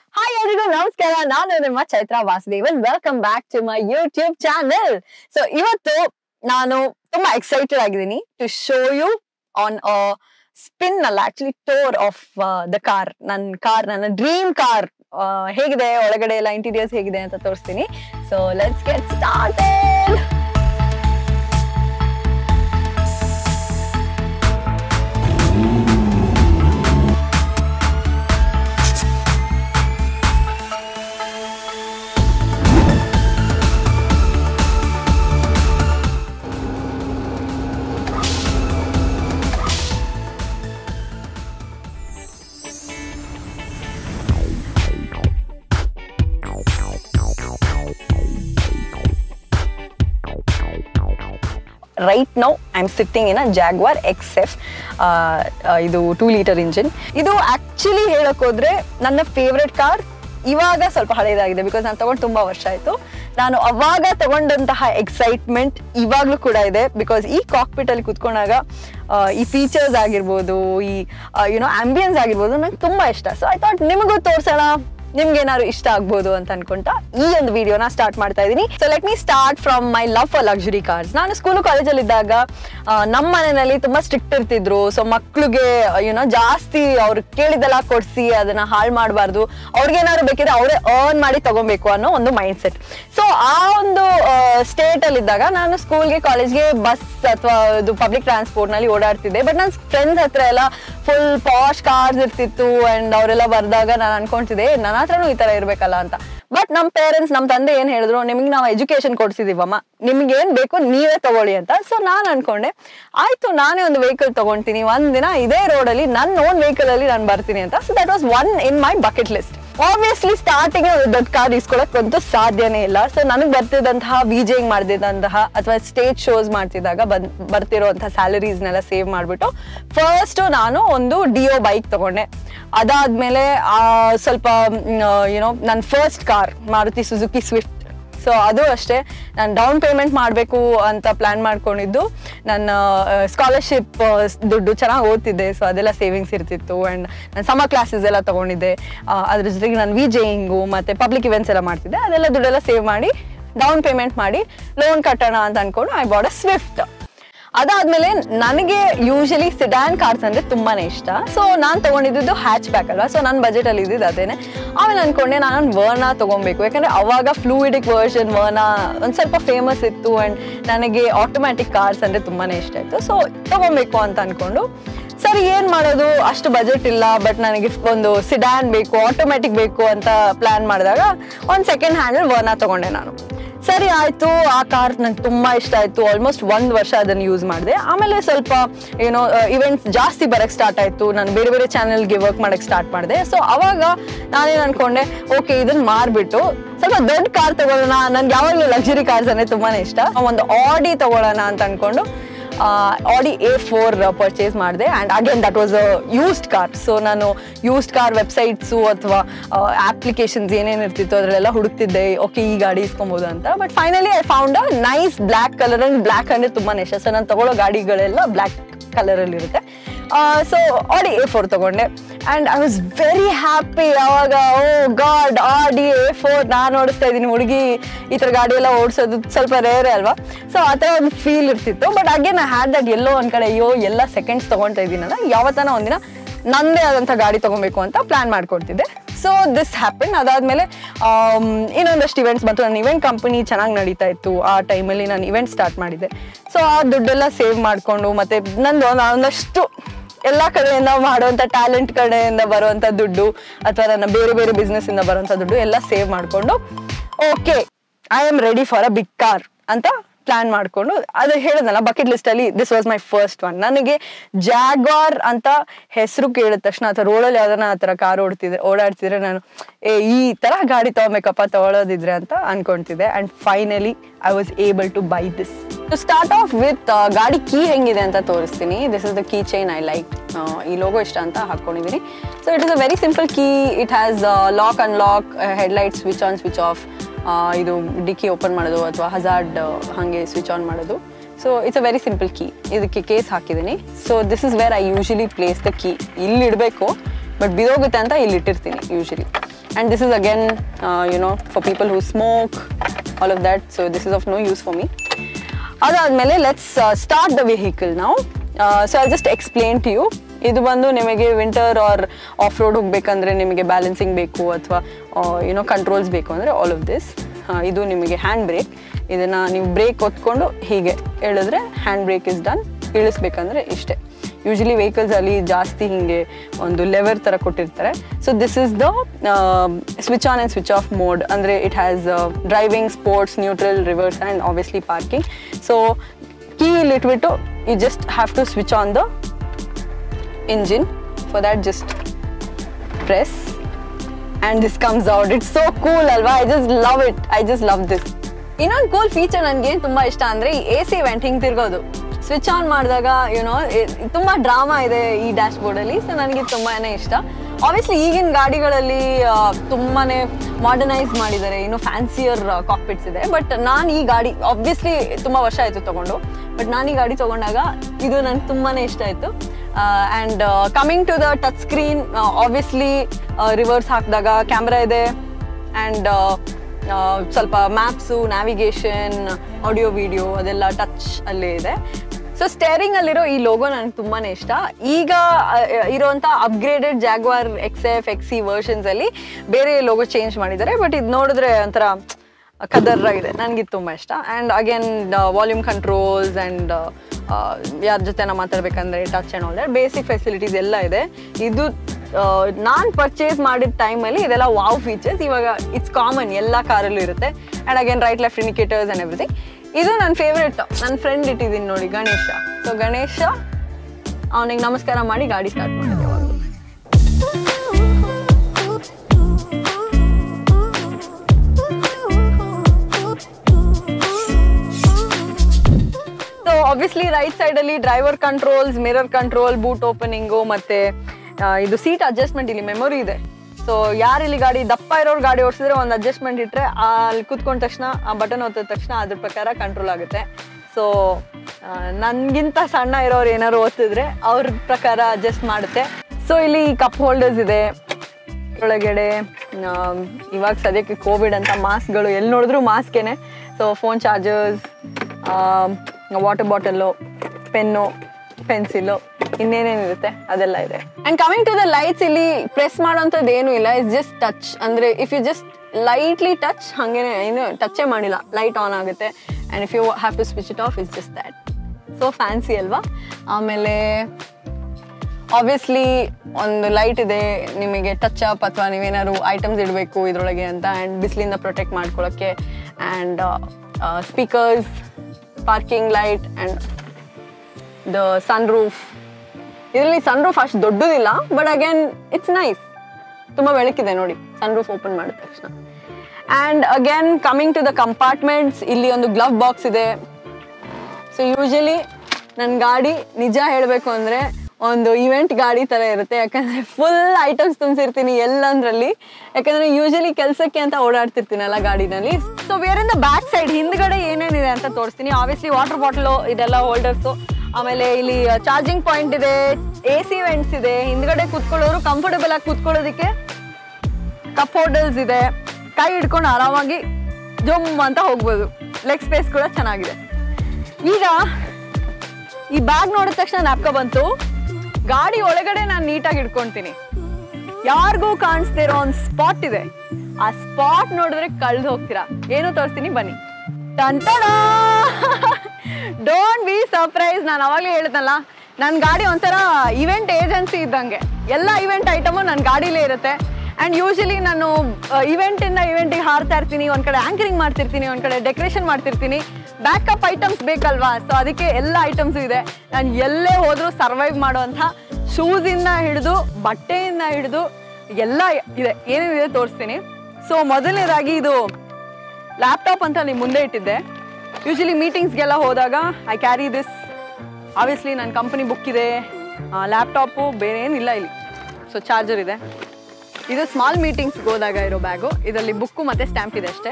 hi ಎಲ್ರಿಗೂ ನಮಸ್ಕಾರ ನಾನು ನಿಮ್ಮ Chaitra Vasudevan welcome back to my YouTube channel so ಇವತ್ತು ನಾನು ತುಂಬಾ ಎಕ್ಸೈಟೆಡ್ ಆಗಿದ್ದೀನಿ to show you on a spin ಅಲ್ಲ actually tour of the car ನನ್ನ ಕಾರ್ ನನ್ನ ಡ್ರೀಮ್ ಕಾರ್ ಹೇಗಿದೆ ಒಳಗಡೆ ಎಲ್ಲ ಇಂಟೀರಿಯರ್ಸ್ ಹೇಗಿದೆ ಅಂತ ತೋರಿಸ್ತೀನಿ so let's get started right now I am sitting in a Jaguar X F ಇದು ಟೂ ಲೀಟರ್ ಇಂಜಿನ್ ಇದು ಆಕ್ಚುಲಿ ಹೇಳಕ್ ಹೋದ್ರೆ ನನ್ನ ಫೇವ್ರೆಟ್ ಕಾರ್ ಇವಾಗ ಸ್ವಲ್ಪ ಹಳೇದಾಗಿದೆ ಬಿಕಾಸ್ ನಾನು ತಗೊಂಡು ತುಂಬಾ ವರ್ಷ ಆಯ್ತು ನಾನು ಅವಾಗ ತಗೊಂಡಂತಹ ಎಕ್ಸೈಟ್ಮೆಂಟ್ ಇವಾಗ್ಲೂ ಕೂಡ ಇದೆ ಬಿಕಾಸ್ ಈ ಕಾಕ್ಪಿಟ್ ಅಲ್ಲಿ ಕುತ್ಕೊಂಡಾಗ ಆ, ಈ ಫೀಚರ್ಸ್ ಆಗಿರ್ಬೋದು ಈ ಯುನೋ ಆಂಬಿಯನ್ಸ್ ಆಗಿರ್ಬೋದು ನಂಗೆ ತುಂಬಾ ಇಷ್ಟ ಸೊ ಐ ಥಾಟ್ ನಿಮಗೂ ತೋರ್ಸೋಣ ನಿಮ್ಗೆ ಏನಾದ್ರು ಇಷ್ಟ ಆಗ್ಬೋದು ಅಂತ ಅನ್ಕೊಂತ ಈ ಒಂದು ವಿಡಿಯೋನ ಸ್ಟಾರ್ಟ್ ಮಾಡ್ತಾ ಇದ್ದೀನಿ so let me start from my love for luxury cars ನಾನು ಸ್ಕೂಲು ಕಾಲೇಜಲ್ಲಿ ಇದ್ದಾಗ ಆ, ನಮ್ಮ ಮನೆಯಲ್ಲಿ ತುಂಬಾ ಸ್ಟ್ರಿಕ್ಟ್ ಇರ್ತಿದ್ರು ಸೊ ಮಕ್ಳಿಗೆ ಯುನೋ ಜಾಸ್ತಿ ಅವ್ರು ಕೇಳಿದೆಲ್ಲ ಕೊಡ್ಸಿ ಅದನ್ನ ಹಾಳು ಮಾಡಬಾರ್ದು ಅವ್ರಿಗೇನಾದ್ರು ಬೇಕಿದ್ರೆ ಅವರೇ ಅರ್ನ್ ಮಾಡಿ ತಗೊಬೇಕು ಅನ್ನೋ ಒಂದು ಮೈಂಡ್ ಸೆಟ್ ಸೊ ಆ ಒಂದು ಸ್ಟೇಟ್ ಅಲ್ಲಿ ಇದ್ದಾಗ ನಾನು ಸ್ಕೂಲ್ಗೆ ಕಾಲೇಜ್ಗೆ ಬಸ್ ಅಥವಾ ಇದು ಪಬ್ಲಿಕ್ ಟ್ರಾನ್ಸ್ಪೋರ್ಟ್ ನಲ್ಲಿ ಓಡಾಡ್ತಿದ್ದೆ ಬಟ್ ನನ್ನ ಫ್ರೆಂಡ್ಸ್ ಹತ್ರ ಎಲ್ಲ ಫುಲ್ ಪಾಶ್ ಕಾರ್ಸ್ ಇರ್ತಿತ್ತು ಅಂಡ್ ಅವರೆಲ್ಲ ಬರ್ದಾಗ ನಾನು ಅನ್ಕೊಂತಿದ್ದೆ ನನ್ನ ಹತ್ರನೂ ಈ ತರ ಇರ್ಬೇಕಲ್ಲ ಅಂತ ಬಟ್ ನಮ್ಮ ಪೇರೆಂಟ್ಸ್ ನಮ್ಮ ತಂದೆ ಏನ್ ಹೇಳಿದ್ರು ನಿಮ್ಗೆ ನಾವು ಎಜುಕೇಶನ್ ಕೊಡ್ಸಿದೀವಮ್ಮ ನಿಮ್ಗೆ ಏನ್ ಬೇಕು ನೀವೇ ತಗೊಳ್ಳಿ ಅಂತ ಸೊ ನಾನು ಅನ್ಕೊಂಡೆ ಆಯ್ತು ನಾನೇ ಒಂದು ವೆಹಿಕಲ್ ತಗೊಂತೀನಿ ಒಂದಿನ ಇದೇ ರೋಡಲ್ಲಿ ನನ್ನ ಓನ್ ವೆಹಿಕಲ್ ಅಲ್ಲಿ ನಾನು ಬರ್ತೀನಿ ಅಂತ so that was one in my bucket list obviously starting ದೊಡ್ಡ ಕಾರ್ ಇಸ್ಕೊಳಕ್ಕಂತೂ ಸಾಧ್ಯನೇ ಇಲ್ಲ ಸೊ ನನಗೆ ಬರ್ತಿದ್ದಂತಹ ವಿಜೆಂಗ್ ಮಾಡ್ತಿದ್ದಂತಹ ಅಥವಾ ಸ್ಟೇಜ್ ಶೋಸ್ ಮಾಡ್ತಿದ್ದಾಗ ಬಂದ್ ಬರ್ತಿರೋಂತಹ ಸ್ಯಾಲರೀಸ್ನೆಲ್ಲ ಸೇವ್ ಮಾಡಿಬಿಟ್ಟು ಫಸ್ಟ್ ನಾನು ಒಂದು ಡಿಯೋ ಬೈಕ್ ತಗೊಂಡೆ ಅದಾದ್ಮೇಲೆ ಆ, ಸ್ವಲ್ಪ ಯುನೋ ನನ್ನ first car Maruti Suzuki Swift so ಅದು ಅಷ್ಟೇ ನಾನು ಡೌನ್ ಪೇಮೆಂಟ್ ಮಾಡಬೇಕು ಅಂತ ಪ್ಲ್ಯಾನ್ ಮಾಡ್ಕೊಂಡಿದ್ದು ನನ್ನ ಸ್ಕಾಲರ್ಶಿಪ್ ದುಡ್ಡು ಚೆನ್ನಾಗಿ ಓದ್ತಿದ್ದೆ ಸೊ ಅದೆಲ್ಲ ಸೇವಿಂಗ್ಸ್ ಇರ್ತಿತ್ತು ಆ್ಯಂಡ್ ನಾನು ಸಮ್ಮರ್ ಕ್ಲಾಸಸ್ ಎಲ್ಲ ತೊಗೊಂಡಿದ್ದೆ ಅದ್ರ ಜೊತೆಗೆ ನಾನು ವಿಜೆಯಿಂಗು ಮತ್ತು ಪಬ್ಲಿಕ್ ಇವೆಂಟ್ಸ್ ಎಲ್ಲ ಮಾಡ್ತಿದ್ದೆ ಅದೆಲ್ಲ ದುಡ್ಡೆಲ್ಲ ಸೇವ್ ಮಾಡಿ ಡೌನ್ ಪೇಮೆಂಟ್ ಮಾಡಿ ಲೋನ್ ಕಟ್ಟೋಣ ಅಂತ ಅಂದ್ಕೊಂಡು ಐ ಬಾಡ್ ಅ ಸ್ವಿಫ್ಟ್ ಅದಾದ್ಮೇಲೆ ನನಗೆ ಯೂಶಲಿ ಸಿಡಾನ್ ಕಾರ್ಸ್ ಅಂದ್ರೆ ತುಂಬಾನೇ ಇಷ್ಟ ಸೊ ನಾನು ತಗೊಂಡಿದ್ದು ಹ್ಯಾಚ್ ಬ್ಯಾಕ್ ಅಲ್ವಾ ಸೊ ನನ್ನ ಬಜೆಟ್ ಅಲ್ಲಿ ಇದ್ದಿದ್ದು ಅದೇನೆ ಆಮೇಲೆ ಅನ್ಕೊಂಡೆ ನಾನು ವರ್ನಾ ತಗೊಬೇಕು ಯಾಕಂದ್ರೆ ಅವಾಗ ಫ್ಲೂಯಿಡಿಕ್ ವರ್ಷನ್ ವರ್ನಾ ಒಂದ್ ಸ್ವಲ್ಪ ಫೇಮಸ್ ಇತ್ತು ಅಂಡ್ ನನಗೆ ಆಟೋಮ್ಯಾಟಿಕ್ ಕಾರ್ಸ್ ಅಂದ್ರೆ ತುಂಬಾನೇ ಇಷ್ಟ ಆಯ್ತು ಸೊ ತಗೊಬೇಕು ಅಂತ ಅನ್ಕೊಂಡು ಸರಿ ಏನ್ ಮಾಡೋದು ಅಷ್ಟು ಬಜೆಟ್ ಇಲ್ಲ ಬಟ್ ನನಗೆ ಒಂದು ಸಿಡಾನ್ ಬೇಕು ಆಟೋಮ್ಯಾಟಿಕ್ ಬೇಕು ಅಂತ ಪ್ಲಾನ್ ಮಾಡಿದಾಗ ಒಂದು ಸೆಕೆಂಡ್ ಹ್ಯಾಂಡಲ್ ವರ್ನಾ ತಗೊಂಡೆ ನಾನು ಸರಿ ಆಯ್ತು ಆ ಕಾರ್ ನಂಗೆ ತುಂಬಾ ಇಷ್ಟ ಆಯ್ತು ಆಲ್ಮೋಸ್ಟ್ ಒಂದ್ ವರ್ಷ ಅದನ್ನ ಯೂಸ್ ಮಾಡಿದೆ ಆಮೇಲೆ ಸ್ವಲ್ಪ ಏನೋ ಇವೆಂಟ್ಸ್ ಜಾಸ್ತಿ ಬರಕ್ ಸ್ಟಾರ್ಟ್ ಆಯ್ತು ನಾನು ಬೇರೆ ಬೇರೆ ಚಾನೆಲ್ಗೆ ವರ್ಕ್ ಮಾಡಕ್ ಸ್ಟಾರ್ಟ್ ಮಾಡಿದೆ ಸೊ ಅವಾಗ ನಾನೇನ್ ಅನ್ಕೊಂಡೆ ಓಕೆ ಇದನ್ನ ಮಾರ್ಬಿಟ್ಟು ಸ್ವಲ್ಪ ದೊಡ್ಡ ಕಾರ್ ತಗೊಳ್ಳೋಣ ನನ್ಗೆ ಯಾವಾಗಲೂ ಲಕ್ಸುರಿ ಕಾರ್ಸ್ ಅಂದ್ರೆ ತುಂಬಾನೇ ಇಷ್ಟ ಒಂದು ಆಡಿ ತಗೊಳ್ಳೋಣ ಅಂತ ಅನ್ಕೊಂಡು ಆಡಿ ಎ ಫೋರ್ ಪರ್ಚೇಸ್ ಮಾಡಿದೆ and again that was a used car so ನಾನು ಯೂಸ್ಡ್ ಕಾರ್ ವೆಬ್ಸೈಟ್ಸು ಅಥವಾ ಅಪ್ಲಿಕೇಶನ್ಸ್ ಏನೇನು ಇರ್ತಿತ್ತು ಅದರಲ್ಲೆಲ್ಲ ಹುಡುಕ್ತಿದ್ದೆ ಓಕೆ ಈ ಗಾಡಿ ಇಸ್ಕೊಬೋದು ಅಂತ but finally I found a nice black colour and black ಅಂದರೆ ತುಂಬಾ ಇಷ್ಟ ಸೊ ನಾನು ತಗೊಳ್ಳೋ ಗಾಡಿಗಳೆಲ್ಲ ಬ್ಲ್ಯಾಕ್ ಕಲರಲ್ಲಿ ಇರುತ್ತೆ ಸೊ ಆಡಿ ಎ ಫೋರ್ ತಗೊಂಡೆ and I was very happy ಅವಾಗ oh god Audi A four ನಾನು ಓಡಿಸ್ತಾ ಇದ್ದೀನಿ ಹುಡುಗಿ ಈ ಥರ ಗಾಡಿ ಎಲ್ಲ ಓಡಿಸೋದು ಸ್ವಲ್ಪ ರೇರೆ ಅಲ್ವಾ ಸೊ ಆ ಥರ ಒಂದು ಫೀಲ್ ಇರ್ತಿತ್ತು but again I had that ಎಲ್ಲೋ ಒಂದು ಕಡೆ ಅಯ್ಯೋ ಎಲ್ಲ ಸೆಕೆಂಡ್ಸ್ ತೊಗೊಳ್ತಾ ಇದ್ದೀನಲ್ಲ ಯಾವತ್ತನ ಒಂದಿನ ನಂದೇ ಆದಂಥ ಗಾಡಿ ತೊಗೊಬೇಕು ಅಂತ ಪ್ಲ್ಯಾನ್ ಮಾಡ್ಕೊಳ್ತಿದ್ದೆ ಸೊ ದಿಸ್ ಹ್ಯಾಪನ್ ಅದಾದಮೇಲೆ ಇನ್ನೊಂದಷ್ಟು ಇವೆಂಟ್ಸ್ ಬಂತು ನನ್ನ ಇವೆಂಟ್ ಕಂಪನಿ ಚೆನ್ನಾಗಿ ನಡೀತಾ ಇತ್ತು ಆ ಟೈಮಲ್ಲಿ ನಾನು ಇವೆಂಟ್ ಸ್ಟಾರ್ಟ್ ಮಾಡಿದ್ದೆ ಸೊ ಆ ದುಡ್ಡೆಲ್ಲ ಸೇವ್ ಮಾಡಿಕೊಂಡು ಮತ್ತು ನಂದು ಒಂದಷ್ಟು ಎಲ್ಲ ಕಡೆಯಿಂದ ಮಾಡುವಂಥ ಟ್ಯಾಲೆಂಟ್ ಕಡೆಯಿಂದ ಬರುವಂಥ ದುಡ್ಡು ಅಥವಾ ನನ್ನ ಬೇರೆ ಬೇರೆ business ಇಂದ ಬರುವಂಥ ದುಡ್ಡು ಎಲ್ಲ ಸೇವ್ ಮಾಡಿಕೊಂಡು okay I am ready for a big car ಅಂತ ಪ್ಲಾನ್ ಮಾಡಿಕೊಂಡು ಅದು ಹೇಳಿದ್ನಲ್ಲ ಬಕೆಟ್ ಲಿಸ್ಟಲ್ಲಿ this was my first one ನನಗೆ ಜಾಗ್ವಾರ್ ಅಂತ ಹೆಸರು ಕೇಳಿದ ತಕ್ಷಣ ಅಥವಾ ರೋಡಲ್ಲಿ ಯಾವ್ದಾನ ಆ ಥರ ಕಾರ್ ಓಡ್ತಿದ್ರೆ ಓಡಾಡ್ತಿದ್ರೆ ನಾನು ಏ ಈ ಥರ ಗಾಡಿ ತೊಗೊಬೇಕಪ್ಪ ತಗೊಳ್ಳೋದಿದ್ರೆ ಅಂತ ಅನ್ಕೊಂತಿದ್ದೆ and finally I was able to buy this to start off with ಗಾಡಿ ಕೀ ಹೆಂಗಿದೆ ಅಂತ ತೋರಿಸ್ತೀನಿ this is the key chain I like ಈ ಲೋಗೋ ಇಷ್ಟ ಅಂತ ಹಾಕ್ಕೊಂಡಿದ್ದೀನಿ so it is a very simple key it has lock unlock headlight switch on switch off ಇದು ಡಿಕ್ಕಿ ಓಪನ್ ಮಾಡೋದು ಅಥವಾ ಹಜಾರ್ಡ್ ಹಾಗೆ ಸ್ವಿಚ್ ಆನ್ ಮಾಡೋದು so it's a very simple key ಇದಕ್ಕೆ ಕೇಸ್ ಹಾಕಿದ್ದೀನಿ so this is where I usually place the key ಇಲ್ಲಿ ಇಡಬೇಕು ಬಟ್ ಬಿದೋಗುತ್ತೆ ಅಂತ ಇಲ್ಲಿ ಇಟ್ಟಿರ್ತೀನಿ usually and this is again you know for people who smoke all of that so this is of no use for me ಅದಾದಮೇಲೆ let's start the vehicle ನಾವು so I just explain to you ಇದು ಬಂದು ನಿಮಗೆ winter R of road ಹೋಗ್ಬೇಕಂದ್ರೆ ನಿಮಗೆ balancing ಬೇಕು ಅಥವಾ ಏನೋ ಕಂಟ್ರೋಲ್ಸ್ ಬೇಕು ಅಂದರೆ ಆಲ್ ಆಫ್ ದಿಸ್ ಇದು ನಿಮಗೆ ಹ್ಯಾಂಡ್ ಬ್ರೇಕ್ ಇದನ್ನು ನೀವು ಬ್ರೇಕ್ ಒತ್ಕೊಂಡು ಹೀಗೆ ಹೇಳಿದ್ರೆ ಹ್ಯಾಂಡ್ ಬ್ರೇಕ್ ಇಸ್ ಡನ್ ಇಳಿಸ್ಬೇಕಂದ್ರೆ ಇಷ್ಟೇ ಯೂಶಲಿ ವೆಹಿಕಲ್ಸಲ್ಲಿ ಜಾಸ್ತಿ ಹಿಂಗೆ ಒಂದು ಲೆವರ್ ಥರ ಕೊಟ್ಟಿರ್ತಾರೆ so this is the switch on and switch off mode ಅಂದರೆ it has driving sports neutral reverse and obviously parking so key ಇಲ್ಲಿ ಇಟ್ಬಿಟ್ಟು you just have to switch on the engine for that just press and this comes out it's so cool alva i just love it i just love this ಇನ್ನೊಂದು cool feature ನನಗೆ ತುಂಬಾ ಇಷ್ಟ ಅಂದ್ರೆ ಈ A C vent ಹಿಂಗೆ ತಿರ್ಗೋದು switch on ಮಾಡಿದಾಗ you know ತುಂಬಾ ಡ್ರಾಮಾ ಇದೆ ಈ ಡ್ಯಾಶ್ ಬೋರ್ಡಲ್ಲಿ ಸೊ ನನಗೆ ತುಂಬಾನೇ ಇಷ್ಟ ಆಬ್ವಿಯಸ್ಲಿ ಈಗಿನ ಗಾಡಿಗಳಲ್ಲಿ ಆ, ತುಂಬಾನೇ ಮಾಡರ್ನೈಸ್ ಮಾಡಿದ್ದಾರೆ ಇನ್ನು ಫ್ಯಾನ್ಸಿಯರ್ ಕಾಕ್ಪಿಟ್ಸ್ ಇದೆ ಬಟ್ ನಾನು ಈ ಗಾಡಿ ಆಬ್ವಿಯಸ್ಲಿ ತುಂಬಾ ವರ್ಷ ಆಯ್ತು ತಗೊಂಡು ಬಟ್ ನಾನು ಈ ಗಾಡಿ ತಗೊಂಡಾಗ ಇದು ನನಗೆ ತುಂಬಾನೇ ಇಷ್ಟ ಆಯ್ತು and coming to the touch screen obviously reverse ಹಾಕಿದಾಗ ಕ್ಯಾಮ್ರಾ ಇದೆ ಆ್ಯಂಡ್ ಸ್ವಲ್ಪ ಮ್ಯಾಪ್ಸು ನ್ಯಾವಿಗೇಷನ್ ಆಡಿಯೋ ವಿಡಿಯೋ ಅದೆಲ್ಲ ಟಚ್ ಅಲ್ಲೇ ಇದೆ ಸೊ ಸ್ಟೇರಿಂಗ್ ಅಲ್ಲಿರೋ ಈ ಲೋಗೋ ನನಗೆ ತುಂಬಾನೇ ಇಷ್ಟ ಈಗ ಆ, ಇರುವಂತ upgraded Jaguar X F X C versions ಅಲ್ಲಿ ಬೇರೆ ಲೋಗೋ ಚೇಂಜ್ ಮಾಡಿದ್ದಾರೆ ಬಟ್ ಇದು ನೋಡಿದ್ರೆ ಒಂಥರ ಕದರ್ ಆಗಿದೆ ನನಗೆ ತುಂಬ ಇಷ್ಟ and again volume controls and ಯಾರ ಜೊತೆ ನಾವು ಮಾತಾಡ್ಬೇಕಂದ್ರೆ touch and all that basic facilities ಎಲ್ಲ ಇದೆ ಇದು ನಾನು ಪರ್ಚೇಸ್ ಮಾಡಿದ ಟೈಮಲ್ಲಿ ಇದೆಲ್ಲ ವಾವ್ ಫೀಚರ್ಸ್ ಇವಾಗ ಇಟ್ಸ್ ಕಾಮನ್ ಎಲ್ಲ ಕಾರಲ್ಲೂ ಇರುತ್ತೆ and again right left indicators and everything ಇದು ನನ್ನ ಫೇವ್ರೆಟ್ ನನ್ನ ಫ್ರೆಂಡ್ ಇಟ್ಟಿದ್ದೀನಿ ನೋಡಿ ಗಣೇಶ ಸೊ ಗಣೇಶ ಅವನಿಗೆ ನಮಸ್ಕಾರ ಮಾಡಿ ಗಾಡಿ ಸ್ಟಾರ್ಟ್ ಮಾಡಿದೆ ಯಾವಾಗಲೂ ಸೊ ಆಬ್ವಿಯಸ್ಲಿ ರೈಟ್ ಸೈಡಲ್ಲಿ driver controls mirror control boot opening ಮತ್ತೆ ಆ, ಇದು ಸೀಟ್ ಅಡ್ಜಸ್ಟ್ಮೆಂಟ್ ಇಲ್ಲಿ ಮೆಮೊರಿ ಇದೆ ಸೊ ಯಾರು ಇಲ್ಲಿ ಗಾಡಿ ದಪ್ಪ ಇರೋರು ಗಾಡಿ ಓಡಿಸಿದ್ರೆ ಒಂದು ಅಡ್ಜಸ್ಟ್ಮೆಂಟ್ ಇಟ್ಟರೆ ಅಲ್ಲಿ ಕೂತ್ಕೊಂಡ ತಕ್ಷಣ ಆ ಬಟನ್ ಒತ್ತಿದ ತಕ್ಷಣ ಅದ್ರ ಪ್ರಕಾರ ಕಂಟ್ರೋಲ್ ಆಗುತ್ತೆ ಸೊ ನನಗಿಂತ ಸಣ್ಣ ಇರೋರು ಏನಾದ್ರು ಓದ್ತಿದ್ರೆ ಅವ್ರ ಪ್ರಕಾರ ಅಡ್ಜಸ್ಟ್ ಮಾಡುತ್ತೆ ಸೊ ಇಲ್ಲಿ ಕಪ್ ಹೋಲ್ಡರ್ಸ್ ಇದೆ ಒಳಗಡೆ ಆಮ್, ಇವಾಗ ಸದ್ಯಕ್ಕೆ ಕೋವಿಡ್ ಅಂತ ಮಾಸ್ಕ್ಗಳು ಎಲ್ಲಿ ನೋಡಿದ್ರು ಮಾಸ್ಕೇನೆ so phone chargers water bottle pen pencil ಇನ್ನೇನೇನಿರುತ್ತೆ ಅದೆಲ್ಲ ಇದೆ and coming to the lights ಇಲ್ಲಿ ಪ್ರೆಸ್ ಮಾಡೋಂಥದ್ದು ಏನೂ ಇಲ್ಲ ಇಟ್ಸ್ ಜಸ್ಟ್ ಟಚ್ ಅಂದರೆ if you just lightly touch ಹಾಗೇನೆ ಏನು ಟಚ್ಚೇ ಮಾಡಿಲ್ಲ ಲೈಟ್ ಆನ್ ಆಗುತ್ತೆ and if you have to switch it off is just that so fancy ಅಲ್ವಾ ಆಮೇಲೆ ಆಬ್ವಿಯಸ್ಲಿ ಒಂದು ಲೈಟ್ ಇದೆ ನಿಮಗೆ ಟಚ್ ಅಪ್ ಅಥವಾ ನೀವೇನಾದ್ರು ಐಟಮ್ಸ್ ಇಡಬೇಕು ಇದರೊಳಗೆ ಅಂತ ಆ್ಯಂಡ್ ಬಿಸಿಲಿಂದ ಪ್ರೊಟೆಕ್ಟ್ ಮಾಡ್ಕೊಳ್ಳೋಕ್ಕೆ and speakers parking light and the sun roof ಇದರಲ್ಲಿ ಸನ್ ರೂಫ್ ಅಷ್ಟು ದೊಡ್ಡದಿಲ್ಲ ಬಟ್ ಅಗೇನ್ ಇಟ್ಸ್ ನೈಸ್ ತುಂಬ ಬೆಳಕಿದೆ ನೋಡಿ ಸನ್ ರೂಫ್ ಓಪನ್ ಮಾಡಿದ ತಕ್ಷಣ and again coming to the compartments ಇಲ್ಲಿ ಒಂದು ಗ್ಲವ್ ಬಾಕ್ಸ್ ಇದೆ ಸೊ ಯೂಶಲಿ ನನ್ನ ಗಾಡಿ ನಿಜ ಹೇಳಬೇಕು ಅಂದರೆ ಒಂದು ಇವೆಂಟ್ ಗಾಡಿ ಥರ ಇರುತ್ತೆ ಯಾಕಂದರೆ ಫುಲ್ ಐಟಮ್ಸ್ ತುಂಬಿಸಿರ್ತೀನಿ ಎಲ್ಲಂದ್ರಲ್ಲಿ ಯಾಕಂದರೆ ಯೂಶಲಿ ಕೆಲಸಕ್ಕೆ ಅಂತ ಓಡಾಡ್ತಿರ್ತೀನಲ್ಲ ಗಾಡಿನಲ್ಲಿ ಸೊ ಬೇರೆ ಬ್ಯಾಕ್ ಸೈಡ್ ಹಿಂದ್ಗಡೆ ಏನೇನಿದೆ ಅಂತ ತೋರಿಸ್ತೀನಿ ಆಬ್ವಿಯಸ್ಲಿ ವಾಟರ್ ಬಾಟ್ಲು ಇದೆಲ್ಲ ಹೋಲ್ಡರ್ಸು ಆಮೇಲೆ ಇಲ್ಲಿ ಚಾರ್ಜಿಂಗ್ ಪಾಯಿಂಟ್ ಇದೆ ಎ ಸಿ ವೆಂಟ್ಸ್ ಇದೆ ಹಿಂದ್ಗಡೆ ಕೂತ್ಕೊಳ್ಳೋರು ಕಂಫರ್ಟಬಲ್ ಆಗಿ ಕೂತ್ಕೊಳ್ಳೋದಕ್ಕೆ ಕಪ್ ಹೋಲ್ಡರ್ಸ್ ಇದೆ ಕೈ ಹಿಡ್ಕೊಂಡು ಆರಾಮಾಗಿ ಜಮ್ ಅಂತ ಹೋಗ್ಬೋದು ಲೆಗ್ ಸ್ಪೇಸ್ ಕೂಡ ಚೆನ್ನಾಗಿದೆ ಈಗ ಈ ಬ್ಯಾಗ್ ನೋಡಿದ ತಕ್ಷಣ ಜ್ಞಾಪಕ ಬಂತು ಗಾಡಿ ಒಳಗಡೆ ನಾನು ನೀಟಾಗಿ ಇಟ್ಕೊಂತೀನಿ ಯಾರಿಗೂ ಕಾಣಿಸ್ದೇ ಇರೋ ಒಂದು ಸ್ಪಾಟ್ ಇದೆ ಆ ಸ್ಪಾಟ್ ನೋಡಿದ್ರೆ ಕಳ್ದು ಹೋಗ್ತೀರಾ ಏನು ತೋರಿಸ್ತೀನಿ ಬನ್ನಿ ಟಂಟಡ ಡೋಂಟ್ ಬಿ ಸರ್ಪ್ರೈಸ್ ನಾನು ಅವಾಗಲೇ ಹೇಳ್ದಲ್ಲ ನನ್ನ ಗಾಡಿ ಒಂಥರ ಇವೆಂಟ್ ಏಜೆನ್ಸಿ ಇದ್ದಂಗೆ ಎಲ್ಲ ಇವೆಂಟ್ ಐಟಮು ನನ್ನ ಗಾಡಿಲೇ ಇರುತ್ತೆ ಆ್ಯಂಡ್ ಯೂಶಲಿ ನಾನು ಇವೆಂಟಿಂದ ಇವೆಂಟಿಗೆ ಹಾರ್ತಾ ಇರ್ತೀನಿ ಒಂದು ಕಡೆ ಆಂಕರಿಂಗ್ ಮಾಡ್ತಿರ್ತೀನಿ ಒಂದು ಕಡೆ ಡೆಕೋರೇಷನ್ ಮಾಡ್ತಿರ್ತೀನಿ ಬ್ಯಾಕಪ್ ಐಟಮ್ಸ್ ಬೇಕಲ್ವಾ ಸೊ ಅದಕ್ಕೆ ಎಲ್ಲ ಐಟಮ್ಸು ಇದೆ ನಾನು ಎಲ್ಲೇ ಹೋದರೂ ಸರ್ವೈವ್ ಮಾಡುವಂಥ ಶೂಸಿಂದ ಹಿಡಿದು ಬಟ್ಟೆಯಿಂದ ಹಿಡಿದು ಎಲ್ಲ ಇದೆ ಏನೇನಿದೆ ತೋರಿಸ್ತೀನಿ ಸೊ ಮೊದಲನೇದಾಗಿ ಇದು ಲ್ಯಾಪ್ಟಾಪ್ ಅಂತ ನೀವು ಮುಂದೆ ಇಟ್ಟಿದ್ದೆ ಯೂಶಲಿ ಮೀಟಿಂಗ್ಸ್ಗೆಲ್ಲ ಹೋದಾಗ ಐ ಕ್ಯಾರಿ ದಿಸ್ ಆಬ್ವಿಯಸ್ಲಿ ನನ್ನ ಕಂಪನಿ ಬುಕ್ ಇದೆ ಲ್ಯಾಪ್ಟಾಪು ಬೇರೆ ಏನಿಲ್ಲ ಇಲ್ಲಿ ಸೊ ಚಾರ್ಜರ್ ಇದೆ ಇದು ಸ್ಮಾಲ್ ಮೀಟಿಂಗ್ಸ್ಗೆ ಹೋದಾಗ ಇರೋ ಬ್ಯಾಗು ಇದರಲ್ಲಿ ಬುಕ್ಕು ಮತ್ತು ಸ್ಟ್ಯಾಂಪ್ ಇದೆ ಅಷ್ಟೇ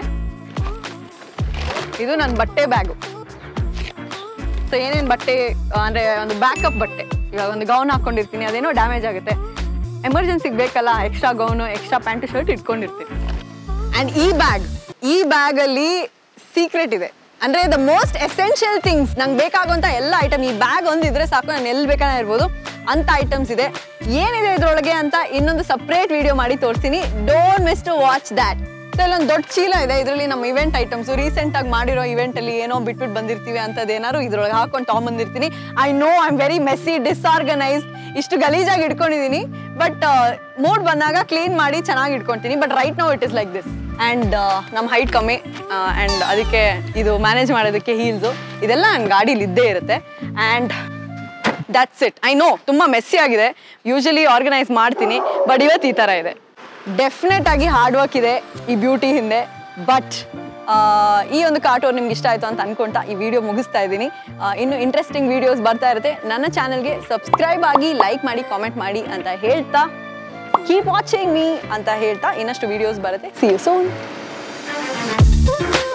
ಇದು ನನ್ನ ಬಟ್ಟೆ ಬ್ಯಾಗು ಸೊ ಏನೇನು ಬಟ್ಟೆ ಅಂದರೆ ಒಂದು ಬ್ಯಾಕಪ್ ಬಟ್ಟೆ ಇವಾಗ ಒಂದು ಗೌನ್ ಹಾಕ್ಕೊಂಡಿರ್ತೀನಿ ಅದೇನೋ ಡ್ಯಾಮೇಜ್ ಆಗುತ್ತೆ ಎಮರ್ಜೆನ್ಸಿಗೆ ಬೇಕಲ್ಲ extra gown extra pant shirt ಇಟ್ಕೊಂಡಿರ್ತೀನಿ ಆ್ಯಂಡ್ ಈ ಬ್ಯಾಗ್ ಈ ಬ್ಯಾಗಲ್ಲಿ ಸೀಕ್ರೆಟ್ ಇದೆ ಅಂದರೆ ದ ಮೋಸ್ಟ್ ಎಸೆನ್ಷಿಯಲ್ ಥಿಂಗ್ಸ್ ನಂಗೆ ಬೇಕಾಗುವಂಥ ಎಲ್ಲ ಐಟಮ್ ಈ ಬ್ಯಾಗ್ ಒಂದಿದ್ರೆ ಸಾಕು ನಾನು ಎಲ್ಲಿ ಬೇಕಾದ್ರೆ ಇರ್ಬೋದು ಅಂತ ಐಟಮ್ಸ್ ಇದೆ ಏನಿದೆ ಇದರೊಳಗೆ ಅಂತ ಇನ್ನೊಂದು ಸಪ್ರೇಟ್ ವಿಡಿಯೋ ಮಾಡಿ ತೋರಿಸ್ತೀನಿ don't miss to watch that so ಇಲ್ಲೊಂದು ದೊಡ್ಡ ಚೀಲ ಇದೆ ಇದರಲ್ಲಿ ನಮ್ಮ ಇವೆಂಟ್ ಐಟಮ್ಸ್ ರೀಸೆಂಟ್ ಆಗಿ ಮಾಡಿರೋ ಇವೆಂಟ್ ಅಲ್ಲಿ ಏನೋ ಬಿಟ್ಬಿಟ್ಟು ಬಂದಿರ್ತೀವಿ ಅಂತದ್ದು ಏನಾದ್ರು ಇದ್ರೊಳಗೆ ಹಾಕೊಂಡು ತೊಗೊಂಬಂದಿರ್ತೀನಿ I know I am very messy disorganise ಇಷ್ಟು ಗಲೀಜಾಗಿ ಇಟ್ಕೊಂಡಿದ್ದೀನಿ ಬಟ್ ಮೂಡ್ ಬಂದಾಗ ಕ್ಲೀನ್ ಮಾಡಿ ಚೆನ್ನಾಗಿ ಇಟ್ಕೊತೀನಿ but right now it is like this and ನಮ್ಮ ಹೈಟ್ ಕಮ್ಮಿ ಆ್ಯಂಡ್ ಅದಕ್ಕೆ ಇದು ಮ್ಯಾನೇಜ್ ಮಾಡೋದಕ್ಕೆ ಹೀಲ್ಸು ಇದೆಲ್ಲ ನನ್ನ ಗಾಡೀಲಿ ಇದ್ದೇ ಇರುತ್ತೆ and that's it I know ತುಂಬ ಮೆಸ್ಸಿ ಆಗಿದೆ ಯೂಶಲಿ ಆರ್ಗನೈಸ್ ಮಾಡ್ತೀನಿ ಬಟ್ ಇವತ್ತು ಈ ಥರ ಇದೆ ಡೆಫಿನೆಟ್ ಆಗಿ ಹಾರ್ಡ್ ವರ್ಕ್ ಇದೆ ಈ ಬ್ಯೂಟಿ ಹಿಂದೆ ಬಟ್ ಈ ಒಂದು ಕಾರ್ಟೂನ್ ನಿಮ್ಗೆ ಇಷ್ಟ ಆಯಿತು ಅಂತ ಅನ್ಕೊಂತ ಈ ವಿಡಿಯೋ ಮುಗಿಸ್ತಾ ಇದ್ದೀನಿ ಆ, ಇನ್ನು ಇಂಟ್ರೆಸ್ಟಿಂಗ್ ವಿಡಿಯೋಸ್ ಬರ್ತಾ ಇರುತ್ತೆ ನನ್ನ ಚಾನಲ್ಗೆ ಸಬ್ಸ್ಕ್ರೈಬ್ ಆಗಿ ಲೈಕ್ ಮಾಡಿ ಕಾಮೆಂಟ್ ಮಾಡಿ ಅಂತ ಹೇಳ್ತಾ ಕೀಪ್ ವಾಚಿಂಗ್ ಮೀ ಅಂತ ಹೇಳ್ತಾ ಇನ್ನಷ್ಟು ವಿಡಿಯೋಸ್ ಬರುತ್ತೆ ಸಿ ಯು ಸೋನ್